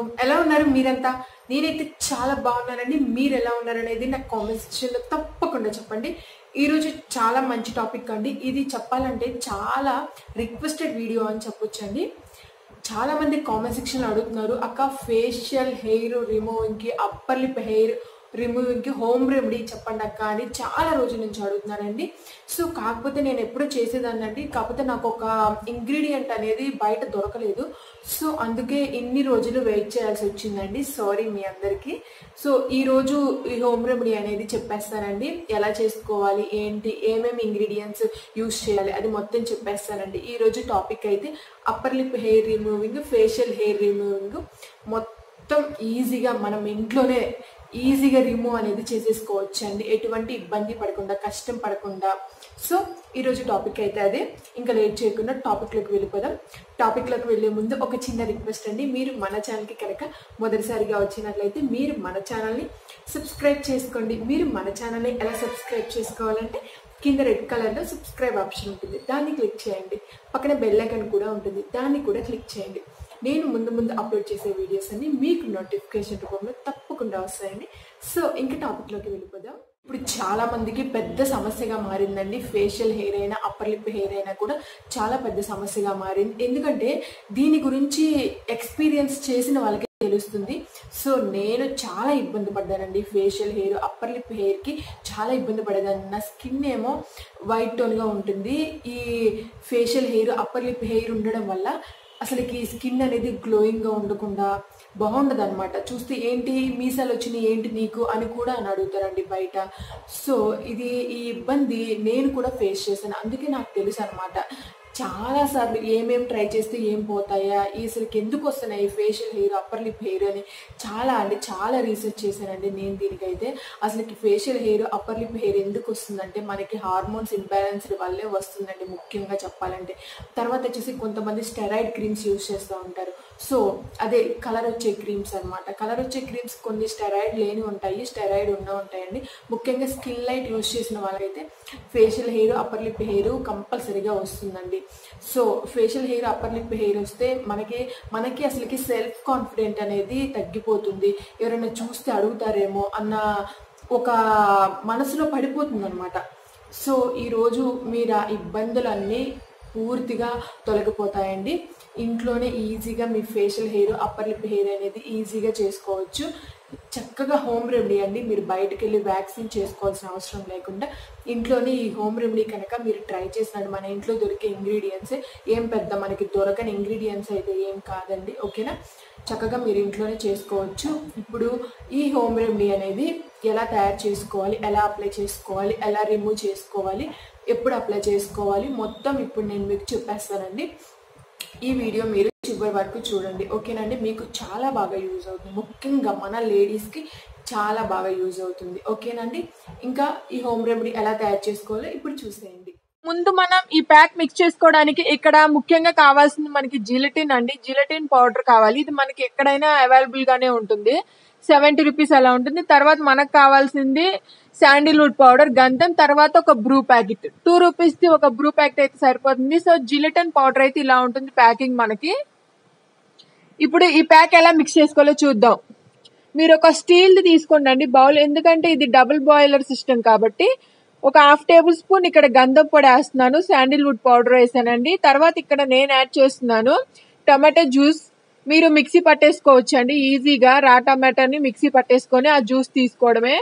home ఎలా ఉన్నారు మీరంతా నేనైతే చాలా బాగున్నానండి మీరు ఎలా ఉన్నారు అనేది నాకు కామెంట్ సెక్షన్లో తప్పకుండా చెప్పండి ఈరోజు చాలా మంచి టాపిక్ అండి ఇది చెప్పాలంటే చాలా రిక్వెస్టెడ్ వీడియో అని చెప్పొచ్చండి చాలా మంది కామెంట్ సెక్షన్లో అడుగుతున్నారు అక్క ఫేషియల్ హెయిర్ రిమూవింగ్కి అప్పర్ లిప్ హెయిర్ రిమూవింగ్కి హోమ్ రెమెడీ చెప్పండి అక్క అని చాలా రోజుల నుంచి అడుగుతున్నారండి సో కాకపోతే నేను ఎప్పుడూ చేసేదాన్నండి కాకపోతే నాకు ఒక ఇంగ్రీడియంట్ అనేది బయట దొరకలేదు సో అందుకే ఇన్ని రోజులు వెయిట్ చేయాల్సి వచ్చిందండి సారీ మీ అందరికీ సో ఈరోజు ఈ హోమ్ రెమెడీ అనేది చెప్పేస్తానండి ఎలా చేసుకోవాలి ఏంటి ఏమేమి ఇంగ్రీడియంట్స్ యూస్ చేయాలి అది మొత్తం చెప్పేస్తానండి ఈరోజు టాపిక్ అయితే upper lip hair removing facial hair removing మొత్తం ఈజీగా మనం ఇంట్లోనే ఈజీగా రిమూవ్ అనేది చేసేసుకోవచ్చు అండి ఎటువంటి ఇబ్బంది పడకుండా కష్టం పడకుండా సో ఈరోజు టాపిక్ అయితే అదే ఇంకా లేట్ చేయకుండా టాపిక్లోకి వెళ్ళిపోదాం టాపిక్లోకి వెళ్ళే ముందు ఒక చిన్న రిక్వెస్ట్ అండి మీరు మన ఛానల్కి కనుక మొదటిసారిగా వచ్చినట్లయితే మీరు మన ఛానల్ని సబ్స్క్రైబ్ చేసుకోండి మీరు మన ఛానల్ని ఎలా సబ్స్క్రైబ్ చేసుకోవాలంటే కింద రెడ్ కలర్లో సబ్స్క్రైబ్ ఆప్షన్ ఉంటుంది దాన్ని క్లిక్ చేయండి పక్కన బెల్ ఐకాన్ కూడా ఉంటుంది దాన్ని కూడా క్లిక్ చేయండి నేను ముందు ముందు అప్లోడ్ చేసే వీడియోస్ అన్ని మీకు నోటిఫికేషన్ రూపంలో తప్పకుండా వస్తాయండి సో ఇంకా టాపిక్లోకి వెళ్ళిపోదాం ఇప్పుడు చాలా మందికి పెద్ద సమస్యగా మారిందండి ఫేషియల్ హెయిర్ అయినా అప్పర్ లిప్ హెయిర్ అయినా కూడా చాలా పెద్ద సమస్యగా మారింది ఎందుకంటే దీని గురించి ఎక్స్పీరియన్స్ చేసిన వాళ్ళకి తెలుస్తుంది సో నేను చాలా ఇబ్బంది పడ్డానండి ఫేషియల్ హెయిర్ అప్పర్ లిప్ హెయిర్కి చాలా ఇబ్బంది పడేదాన్ని నా స్కిన్ ఏమో వైట్ టోన్గా ఉంటుంది ఈ facial hair upper lip hair ఉండడం వల్ల అసలుకి స్కిన్ అనేది గ్లోయింగ్గా ఉండకుండా బాగుండదు అనమాట చూస్తే ఏంటి మీసాలు వచ్చినాయి ఏంటి నీకు అని కూడా అని అడుగుతారండి బయట సో ఇది ఈ ఇబ్బంది నేను కూడా ఫేస్ చేశాను అందుకే నాకు తెలుసు అనమాట చాలా సార్లు ఏమేం ట్రై చేస్తే ఏం పోతాయా ఈ అసలుకి ఎందుకు వస్తున్నాయి facial hair upper lip hair అని చాలా అంటే చాలా రీసెర్చ్ చేశానండి నేను దీనికైతే అసలుకి facial hair upper lip hair ఎందుకు వస్తుందంటే మనకి హార్మోన్స్ ఇంబ్యాలెన్స్డ్ వల్లే వస్తుందండి ముఖ్యంగా చెప్పాలంటే తర్వాత వచ్చేసి కొంతమంది స్టెరాయిడ్ క్రీమ్స్ యూస్ చేస్తూ ఉంటారు సో అదే కలర్ వచ్చే క్రీమ్స్ అనమాట కలర్ వచ్చే క్రీమ్స్ కొన్ని స్టెరాయిడ్ లేని ఉంటాయి స్టెరాయిడ్ ఉన్న ఉంటాయండి ముఖ్యంగా స్కిన్ లైట్ యూస్ చేసిన వాళ్ళకైతే facial hair upper lip hair కంపల్సరీగా వస్తుందండి so facial hair upper lip hair వస్తే మనకి మనకి అసలుకి సెల్ఫ్ కాన్ఫిడెంట్ అనేది తగ్గిపోతుంది ఎవరైనా చూస్తే అడుగుతారేమో అన్న ఒక మనసులో పడిపోతుంది అనమాట సో ఈరోజు మీరు ఆ ఇబ్బందులన్నీ పూర్తిగా తొలగిపోతాయండి ఇంట్లోనే ఈజీగా మీ facial hair upper lip hair అనేది ఈజీగా చేసుకోవచ్చు చక్కగా హోమ్ రెమెడీ అండి మీరు బయటకు వెళ్ళి వ్యాక్సిన్ చేసుకోవాల్సిన అవసరం లేకుండా ఇంట్లోనే ఈ హోమ్ రెమెడీ కనుక మీరు ట్రై చేసినాడు మన ఇంట్లో దొరికే ఇంగ్రీడియంట్స్ ఏం పెద్ద మనకి దొరకని ఇంగ్రీడియంట్స్ అయితే ఏం కాదండి ఓకేనా చక్కగా మీరు ఇంట్లోనే చేసుకోవచ్చు ఇప్పుడు ఈ హోమ్ రెమెడీ అనేది ఎలా తయారు చేసుకోవాలి ఎలా అప్లై చేసుకోవాలి ఎలా రిమూవ్ చేసుకోవాలి ఎప్పుడు అప్లై చేసుకోవాలి మొత్తం ఇప్పుడు నేను మీకు చెప్పేస్తానండి ఈ వీడియో మీరు చివరి వరకు చూడండి ఓకేనండి మీకు చాలా బాగా యూజ్ అవుతుంది ముఖ్యంగా మన లేడీస్కి చాలా బాగా యూజ్ అవుతుంది ఓకేనండి ఇంకా ఈ హోమ్ రెమెడీ ఎలా తయారు చేసుకోవాలో ఇప్పుడు చూసేయండి ముందు మనం ఈ ప్యాక్ మిక్స్ చేసుకోవడానికి ఇక్కడ ముఖ్యంగా కావాల్సింది మనకి జిలటిన్ అండి జిలటిన్ పౌడర్ కావాలి ఇది మనకి ఎక్కడైనా అవైలబుల్ గానే ఉంటుంది సెవెంటీ రూపీస్ అలా ఉంటుంది తర్వాత మనకు కావాల్సింది శాండిల్వుడ్ పౌడర్ గంధం తర్వాత ఒక బ్రూ ప్యాకెట్ టూ రూపీస్ ది ఒక బ్రూ ప్యాకెట్ అయితే సరిపోతుంది సో జిలటన్ పౌడర్ అయితే ఇలా ఉంటుంది ప్యాకింగ్ మనకి ఇప్పుడు ఈ ప్యాక్ ఎలా మిక్స్ చేసుకోవాలో చూద్దాం మీరు ఒక స్టీల్ తీసుకోండి అండి బౌల్ ఎందుకంటే ఇది డబుల్ బాయిలర్ సిస్టమ్ కాబట్టి ఒక హాఫ్ టేబుల్ స్పూన్ ఇక్కడ గంధం పొడి వేస్తున్నాను శాండిల్వుడ్ పౌడర్ వేసానండి తర్వాత ఇక్కడ నేను యాడ్ చేస్తున్నాను టమాటో జ్యూస్ మీరు మిక్సీ పట్టేసుకోవచ్చు అండి ఈజీగా రా టమాటాని మిక్సీ పట్టేసుకొని ఆ జ్యూస్ తీసుకోవడమే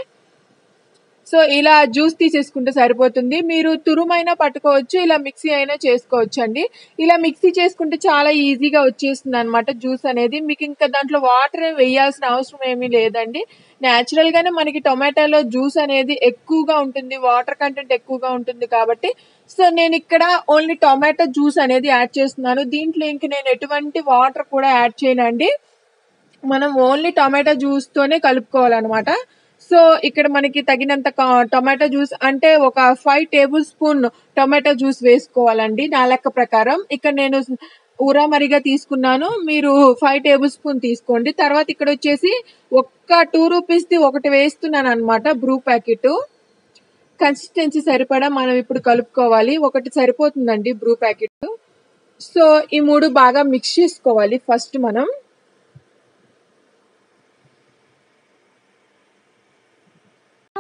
సో ఇలా జ్యూస్ తీసేసుకుంటే సరిపోతుంది మీరు తురుమైనా పట్టుకోవచ్చు ఇలా మిక్సీ అయినా చేసుకోవచ్చు అండి ఇలా మిక్సీ చేసుకుంటే చాలా ఈజీగా వచ్చేస్తుంది అనమాట జ్యూస్ అనేది మీకు ఇంకా దాంట్లో వాటర్ వేయాల్సిన అవసరం ఏమీ లేదండి న్యాచురల్ గానే మనకి టొమాటోలో జ్యూస్ అనేది ఎక్కువగా ఉంటుంది వాటర్ కంటెంట్ ఎక్కువగా ఉంటుంది కాబట్టి సో నేను ఇక్కడ ఓన్లీ టొమాటో జ్యూస్ అనేది యాడ్ చేస్తున్నాను దీంట్లో ఇంక నేను ఎటువంటి వాటర్ కూడా యాడ్ చేయనండి మనం ఓన్లీ టొమాటో జ్యూస్ తోనే కలుపుకోవాలన్నమాట సో ఇక్కడ మనకి తగినంత టొమాటో జ్యూస్ అంటే ఒక five tablespoon tomato juice వేసుకోవాలండి నా లెక్క ప్రకారం ఇక్కడ నేను ఊరామరిగా తీసుకున్నాను మీరు ఫైవ్ టేబుల్ స్పూన్ తీసుకోండి తర్వాత ఇక్కడ వచ్చేసి ఒక్క టూ రూపీస్ ది ఒకటి వేస్తున్నాను అనమాట బ్రూ ప్యాకెట్ కన్సిస్టెన్సీ సరిపడా మనం ఇప్పుడు కలుపుకోవాలి ఒకటి సరిపోతుందండి బ్రూ ప్యాకెట్ సో ఈ మూడు బాగా మిక్స్ చేసుకోవాలి ఫస్ట్ మనం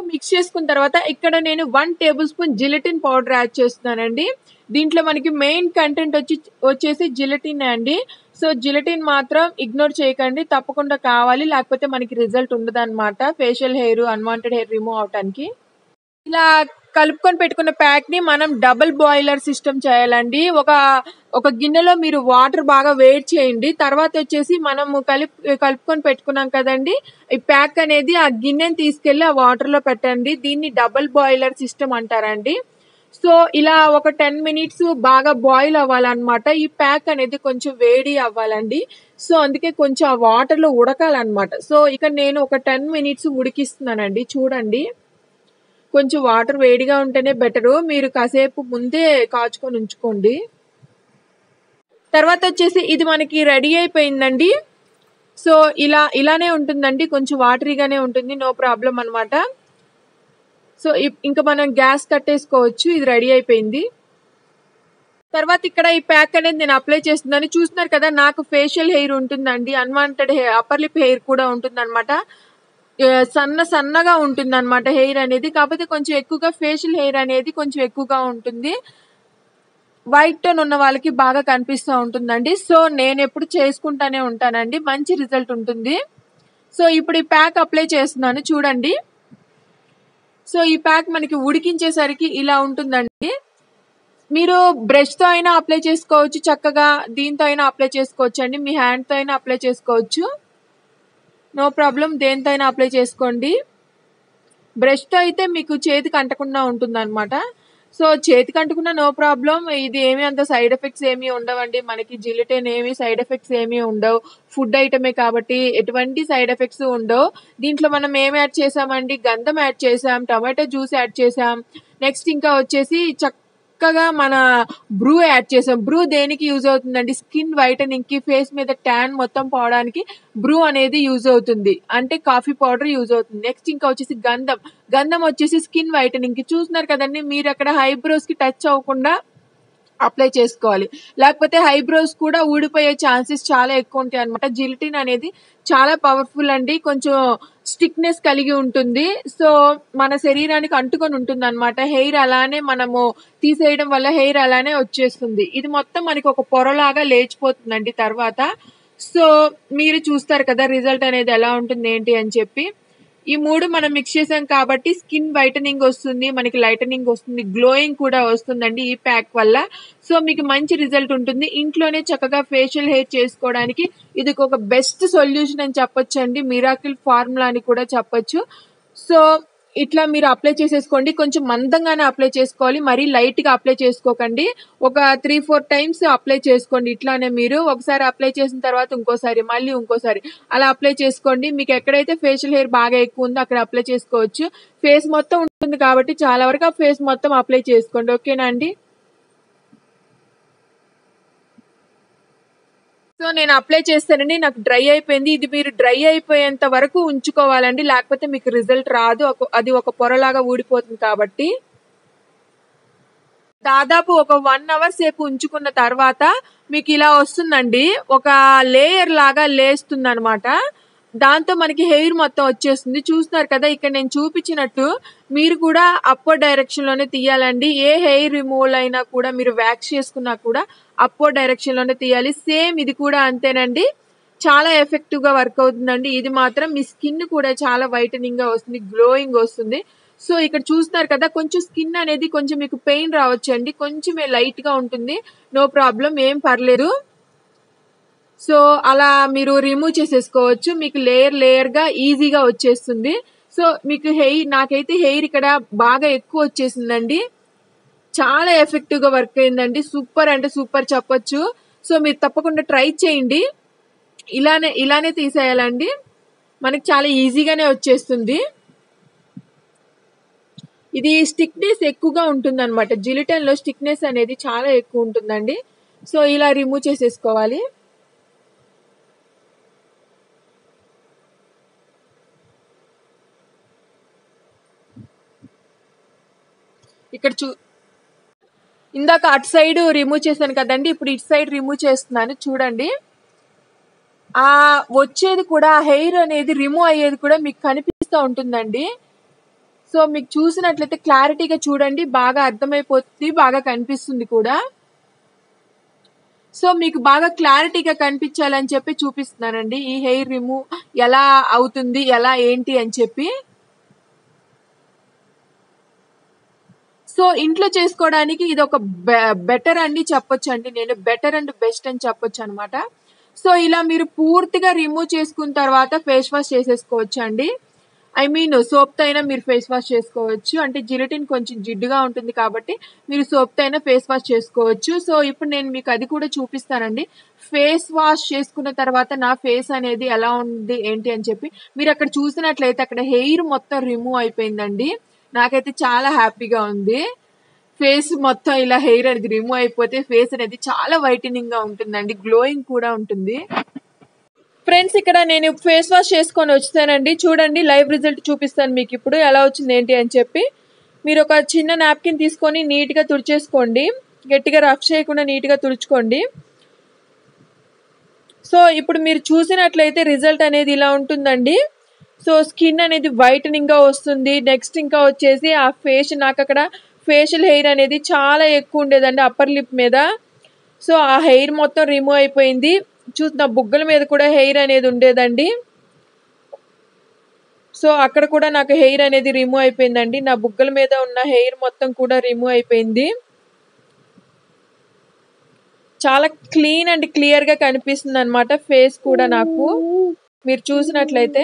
మిక్స్ చేసుకున్న తర్వాత ఇక్కడ నేను one tablespoon gelatin powder add చేస్తున్నానండి దీంట్లో మనకి మెయిన్ కంటెంట్ వచ్చి వచ్చేసి జిలటిన్ అండి సో జిలటిన్ మాత్రం ఇగ్నోర్ చేయకండి తప్పకుండా కావాలి లేకపోతే మనకి రిజల్ట్ ఉండదు అనమాట facial hair unwanted hair remove అవటానికి ఇలా కలుపుకొని పెట్టుకున్న ప్యాక్ ని మనం డబుల్ బాయిలర్ సిస్టమ్ చేయాలండి ఒక ఒక గిన్నెలో మీరు వాటర్ బాగా వేడి చేయండి తర్వాత వచ్చేసి మనము కలిపి కలుపుకొని పెట్టుకున్నాం కదండి ఈ ప్యాక్ అనేది ఆ గిన్నెని తీసుకెళ్లి ఆ వాటర్ లో పెట్టండి దీన్ని డబుల్ బాయిలర్ సిస్టమ్ అంటారండి సో ఇలా ఒక టెన్ మినిట్స్ బాగా బాయిల్ అవ్వాలన్నమాట ఈ ప్యాక్ అనేది కొంచెం వేడి అవ్వాలండి సో అందుకే కొంచెం ఆ వాటర్ లో ఉడకాలన్నమాట సో ఇక నేను ఒక టెన్ మినిట్స్ ఉడికిస్తున్నానండి చూడండి కొంచెం వాటర్ వేడిగా ఉంటేనే బెటరు మీరు కాసేపు ముందే కాచుకొని ఉంచుకోండి తర్వాత వచ్చేసి ఇది మనకి రెడీ అయిపోయిందండి సో ఇలా ఇలానే ఉంటుందండి కొంచెం వాటరీగానే ఉంటుంది నో ప్రాబ్లం అనమాట సో ఇంకా మనం గ్యాస్ కట్టేసుకోవచ్చు ఇది రెడీ అయిపోయింది తర్వాత ఇక్కడ ఈ ప్యాక్ అనేది నేను అప్లై చేస్తున్నాను చూస్తున్నారు కదా నాకు ఫేషియల్ హెయిర్ ఉంటుందండి unwanted hair upper lip hair కూడా ఉంటుంది అనమాట సన్న సన్నగా ఉంటుంది అనమాట హెయిర్ అనేది కాకపోతే కొంచెం ఎక్కువగా ఫేషియల్ హెయిర్ అనేది కొంచెం ఎక్కువగా ఉంటుంది వైట్ టోన్ ఉన్న వాళ్ళకి బాగా కనిపిస్తూ ఉంటుందండి సో నేను ఎప్పుడు చేసుకుంటానే ఉంటానండి మంచి రిజల్ట్ ఉంటుంది సో ఇప్పుడు ఈ ప్యాక్ అప్లై చేస్తున్నాను చూడండి సో ఈ ప్యాక్ మనకి ఉడికించేసరికి ఇలా ఉంటుందండి మీరు బ్రష్ తో అయినా అప్లై చేసుకోవచ్చు చక్కగా దీంతో అయినా అప్లై చేసుకోవచ్చు అండి మీ హ్యాండ్ తో అయినా అప్లై చేసుకోవచ్చు నో ప్రాబ్లం దేంతో అయినా అప్లై చేసుకోండి బ్రష్ తో అయితే మీకు చేతికి అంటకుండా ఉంటుంది అనమాట సో చేతికి అంటుకున్న నో ప్రాబ్లం ఇది ఏమి అంత సైడ్ ఎఫెక్ట్స్ ఏమీ ఉండవండి మనకి జిలిటేన్ ఏమి సైడ్ ఎఫెక్ట్స్ ఏమీ ఉండవు ఫుడ్ ఐటమే కాబట్టి ఎటువంటి సైడ్ ఎఫెక్ట్స్ ఉండవు దీంట్లో మనం ఏం యాడ్ చేసామండి గంధం యాడ్ చేసాం టమాటో జ్యూస్ యాడ్ చేసాం నెక్స్ట్ ఇంకా వచ్చేసి చక్కగా మన బ్రూ యాడ్ చేసాం బ్రూ దేనికి యూజ్ అవుతుందండి స్కిన్ వైటనింగ్ కి ఫేస్ మీద ట్యాన్ మొత్తం పోవడానికి బ్రూ అనేది యూజ్ అవుతుంది అంటే కాఫీ పౌడర్ యూజ్ అవుతుంది నెక్స్ట్ ఇంకా వచ్చేసి గంధం గంధం వచ్చేసి స్కిన్ వైటనింగ్ కి చూస్తున్నారు కదండి మీరు అక్కడ హైబ్రోస్ కి టచ్ అవ్వకుండా అప్లై చేసుకోవాలి లేకపోతే హైబ్రోస్ కూడా ఊడిపోయే ఛాన్సెస్ చాలా ఎక్కువ ఉంటాయి అనమాట జిలిటిన్ అనేది చాలా పవర్ఫుల్ అండి కొంచెం స్టిక్నెస్ కలిగి ఉంటుంది సో మన శరీరానికి అంటుకొని ఉంటుంది అనమాట హెయిర్ అలానే మనము తీసేయడం వల్ల హెయిర్ అలానే వచ్చేస్తుంది ఇది మొత్తం మనకి ఒక పొరలాగా లేచిపోతుందండి తర్వాత సో మీరు చూస్తారు కదా రిజల్ట్ అనేది ఎలా ఉంటుంది ఏంటి అని చెప్పి ఈ మూడు మనం మిక్స్ చేసాం కాబట్టి స్కిన్ వైటనింగ్ వస్తుంది మనకి లైటనింగ్ వస్తుంది గ్లోయింగ్ కూడా వస్తుందండి ఈ ప్యాక్ వల్ల సో మీకు మంచి రిజల్ట్ ఉంటుంది ఇంట్లోనే చక్కగా ఫేషియల్ హెయిర్ చేసుకోవడానికి ఇది ఒక బెస్ట్ సొల్యూషన్ అని చెప్పొచ్చు అండి మిరాకిల్ ఫార్ములా అని కూడా చెప్పొచ్చు సో ఇట్లా మీరు అప్లై చేసేసుకోండి కొంచెం మందంగానే అప్లై చేసుకోవాలి మరీ లైట్ గా అప్లై చేసుకోకండి ఒక త్రీ ఫోర్ టైమ్స్ అప్లై చేసుకోండి ఇట్లానే మీరు ఒకసారి అప్లై చేసిన తర్వాత ఇంకోసారి మళ్ళీ ఇంకోసారి అలా అప్లై చేసుకోండి మీకు ఎక్కడైతే ఫేషియల్ హెయిర్ బాగా ఎక్కువ ఉందో అక్కడ అప్లై చేసుకోవచ్చు ఫేస్ మొత్తం ఉంటుంది కాబట్టి చాలా వరకు ఆ ఫేస్ మొత్తం అప్లై చేసుకోండి ఓకేనా అండి సో నేను అప్లై చేస్తానండి నాకు డ్రై అయిపోయింది ఇది మీరు డ్రై అయిపోయేంత వరకు ఉంచుకోవాలండి లేకపోతే మీకు రిజల్ట్ రాదు అది ఒక పొరలాగా ఊడిపోతుంది కాబట్టి దాదాపు ఒక వన్ అవర్ సేపు ఉంచుకున్న తర్వాత మీకు ఇలా వస్తుందండి ఒక లేయర్ లాగా లేస్తుంది అనమాట దాంతో మనకి హెయిర్ మొత్తం వచ్చేస్తుంది చూస్తున్నారు కదా ఇక్కడ నేను చూపించినట్టు మీరు కూడా అప్వర్డ్ డైరెక్షన్ లోనే తీయాలండి ఏ హెయిర్ రిమూవల్ అయినా కూడా మీరు వ్యాక్స్ చేసుకున్నా కూడా అప్వర్డ్ డైరెక్షన్ లోనే తీయాలి సేమ్ ఇది కూడా అంతేనండి చాలా ఎఫెక్టివ్ గా వర్క్ అవుతుందండి ఇది మాత్రం మీ స్కిన్ కూడా చాలా వైటనింగ్ గా వస్తుంది గ్లోయింగ్ వస్తుంది సో ఇక్కడ చూస్తున్నారు కదా కొంచెం స్కిన్ అనేది కొంచెం మీకు పెయిన్ రావచ్చు అండి కొంచెమే లైట్ గా ఉంటుంది నో ప్రాబ్లం ఏం పర్లేదు సో అలా మీరు రిమూవ్ చేసేసుకోవచ్చు మీకు లేయర్ లేయర్ గా ఈజీగా వచ్చేస్తుంది సో మీకు హెయిర్ నాకైతే హెయిర్ ఇక్కడ బాగా ఎక్కువ వచ్చేసిందండి చాలా ఎఫెక్టివ్ గా వర్క్ అయిందండి సూపర్ అంటే సూపర్ చెప్పొచ్చు సో మీరు తప్పకుండా ట్రై చేయండి ఇలానే ఇలానే తీసేయాలండి మనకి చాలా ఈజీగానే వచ్చేస్తుంది ఇది స్టిక్నెస్ ఎక్కువగా ఉంటుంది అనమాట జిలిటన్ లో స్టిక్నెస్ అనేది చాలా ఎక్కువ ఉంటుందండి సో ఇలా రిమూవ్ చేసేసుకోవాలి ఇక్కడ చూ ఇందాక అటు సైడ్ రిమూవ్ చేశాను కదండి ఇప్పుడు ఇటు సైడ్ రిమూవ్ చేస్తున్నాను చూడండి ఆ వచ్చేది కూడా హెయిర్ అనేది రిమూవ్ అయ్యేది కూడా మీకు కనిపిస్తూ ఉంటుందండి సో మీకు చూసినట్లయితే క్లారిటీగా చూడండి బాగా అర్థమైపోతుంది బాగా కనిపిస్తుంది కూడా సో మీకు బాగా క్లారిటీగా కనిపించాలని చెప్పి చూపిస్తున్నానండి ఈ హెయిర్ రిమూవ్ ఎలా అవుతుంది ఎలా ఏంటి అని చెప్పి సో ఇంట్లో చేసుకోవడానికి ఇది ఒక బెటర్ అండి చెప్పొచ్చు అండి నేను బెటర్ అండ్ బెస్ట్ అని చెప్పొచ్చు అనమాట సో ఇలా మీరు పూర్తిగా రిమూవ్ చేసుకున్న తర్వాత ఫేస్ వాష్ చేసేసుకోవచ్చు అండి ఐ మీన్ సోప్తో అయినా మీరు ఫేస్ వాష్ చేసుకోవచ్చు అంటే జిలటిన్ కొంచెం జిడ్డుగా ఉంటుంది కాబట్టి మీరు సోప్తో అయినా ఫేస్ వాష్ చేసుకోవచ్చు సో ఇప్పుడు నేను మీకు అది కూడా చూపిస్తానండి ఫేస్ వాష్ చేసుకున్న తర్వాత నా ఫేస్ అనేది ఎలా ఉంది ఏంటి అని చెప్పి మీరు అక్కడ చూసినట్లయితే అక్కడ హెయిర్ మొత్తం రిమూవ్ అయిపోయిందండి నాకైతే చాలా హ్యాపీగా ఉంది ఫేస్ మొత్తం ఇలా హెయిర్ అనేది రిమూవ్ అయిపోతే ఫేస్ అనేది చాలా వైటనింగ్ గా ఉంటుందండి గ్లోయింగ్ కూడా ఉంటుంది ఫ్రెండ్స్ ఇక్కడ నేను ఫేస్ వాష్ చేసుకొని వచ్చానండి చూడండి లైవ్ రిజల్ట్ చూపిస్తాను మీకు ఇప్పుడు ఎలా వచ్చింది ఏంటి అని చెప్పి మీరు ఒక చిన్న నాప్కిన్ తీసుకొని నీట్గా తుడిచేసుకోండి గట్టిగా రఫ్ చేయకుండా నీట్గా తుడుచుకోండి సో ఇప్పుడు మీరు చూసినట్లయితే రిజల్ట్ అనేది ఇలా ఉంటుందండి సో స్కిన్ అనేది వైటనింగ్ గా వస్తుంది నెక్స్ట్ ఇంకా వచ్చేసి ఆ ఫేస్ నాకు అక్కడ ఫేషియల్ హెయిర్ అనేది చాలా ఎక్కువ ఉండేదండి అప్పర్ లిప్ మీద సో ఆ హెయిర్ మొత్తం రిమూవ్ అయిపోయింది చూసి నా బుగ్గల మీద కూడా హెయిర్ అనేది ఉండేదండి సో అక్కడ కూడా నాకు హెయిర్ అనేది రిమూవ్ అయిపోయిందండి నా బుగ్గల మీద ఉన్న హెయిర్ మొత్తం కూడా రిమూవ్ అయిపోయింది చాలా క్లీన్ అండ్ క్లియర్ గా కనిపిస్తుంది అనమాట ఫేస్ కూడా నాకు మీరు చూసినట్లయితే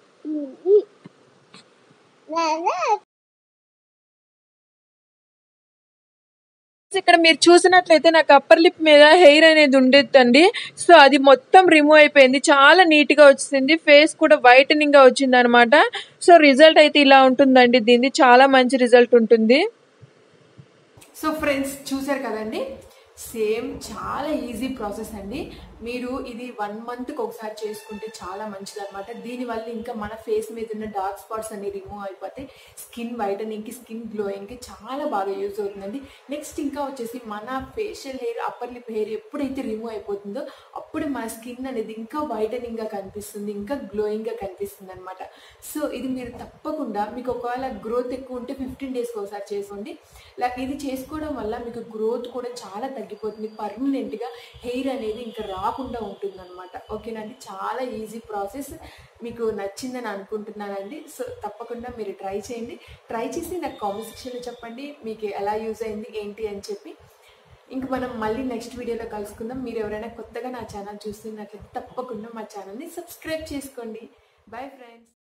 ఇక్కడ మీరు చూసినట్లయితే నాకు అప్పర్ లిప్ మీద హెయిర్ అనేది ఉండేదండి సో అది మొత్తం రిమూవ్ అయిపోయింది చాలా నీట్ గా వచ్చింది ఫేస్ కూడా వైటనింగ్ గా వచ్చింది అనమాట సో రిజల్ట్ అయితే ఇలా ఉంటుందండి దీన్ని చాలా మంచి రిజల్ట్ ఉంటుంది సో ఫ్రెండ్స్ చూసారు కదండి సేమ్ చాలా ఈజీ ప్రాసెస్ అండి మీరు ఇది వన్ మంత్కి ఒకసారి చేసుకుంటే చాలా మంచిది అనమాట దీనివల్ల ఇంకా మన ఫేస్ మీద ఉన్న డార్క్ స్పాట్స్ అన్ని రిమూవ్ అయిపోతే స్కిన్ వైటనింగ్కి స్కిన్ గ్లోయింగ్కి చాలా బాగా యూజ్ అవుతుందండి నెక్స్ట్ ఇంకా వచ్చేసి మన facial hair upper lip hair ఎప్పుడైతే రిమూవ్ అయిపోతుందో అప్పుడు మన స్కిన్ అనేది ఇంకా వైటనింగ్గా కనిపిస్తుంది ఇంకా గ్లోయింగ్గా కనిపిస్తుంది అనమాట సో ఇది మీరు తప్పకుండా మీకు ఒకవేళ గ్రోత్ ఎక్కువ ఉంటే ఫిఫ్టీన్ డేస్కి ఒకసారి చేసుకోండి లైక్ ఇది చేసుకోవడం వల్ల మీకు గ్రోత్ కూడా చాలా తగ్గిపోతుంది పర్మనెంట్గా హెయిర్ అనేది ఇంకా రాకుండా ఉంటుంది అనమాట ఓకేనండి చాలా ఈజీ ప్రాసెస్ మీకు నచ్చిందని అనుకుంటున్నానండి సో తప్పకుండా మీరు ట్రై చేయండి ట్రై చేసి నాకు కామెంట్ సెక్షన్లో చెప్పండి మీకు ఎలా యూజ్ అయింది ఏంటి అని చెప్పి ఇంక మనం మళ్ళీ నెక్స్ట్ వీడియోలో కలుసుకుందాం మీరు ఎవరైనా కొత్తగా నా ఛానల్ చూస్తున్నట్లయితే తప్పకుండా మా ఛానల్ని సబ్స్క్రైబ్ చేసుకోండి బాయ్ ఫ్రెండ్స్